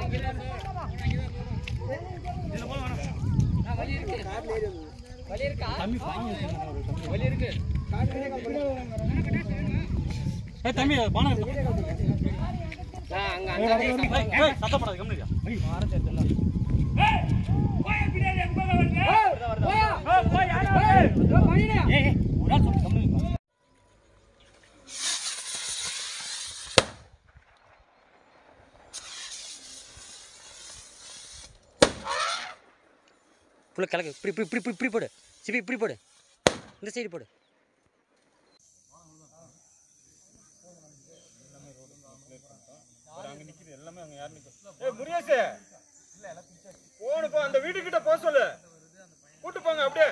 ஏய் தம்பி பானை எடுத்து. ஏய், ஏய், சத்தப்படாத கம்முனியா புள்ள கலக்கு இப்படி இப்படி இப்படி இப்படி இப்படி போடு சிபி இப்படி போடு இந்த சைடு போடு ஏய் முருகேசு போன போ அந்த வீட்டுக்கிட்ட போக சொல்லு கூட்டு போங்க அப்படியே